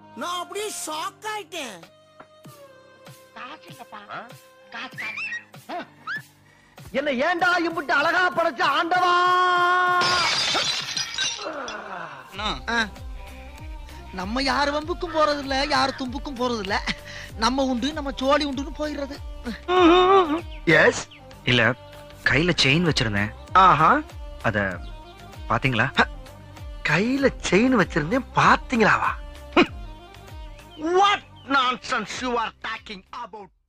நான் அப்படியே ஷாக் ஆயிட்டேன் என்ன ஏன்டா இம்புட்டு அழகா படைச்ச ஆண்டவா ஆ. நம்ம யார் வம்புக்கும் போறது இல்ல யார் தும்புக்கும் போறது இல்ல நம்ம உண்டு நம்ம சோழி உண்டுன்னு போயிடுறது எஸ் இல்ல கையில செயின் வச்சிருந்தேன் ஆஹா அத பாத்தீங்களா கையில செயின் வச்சிருந்தேன் பாத்தீங்களாவா what nonsense you are talking about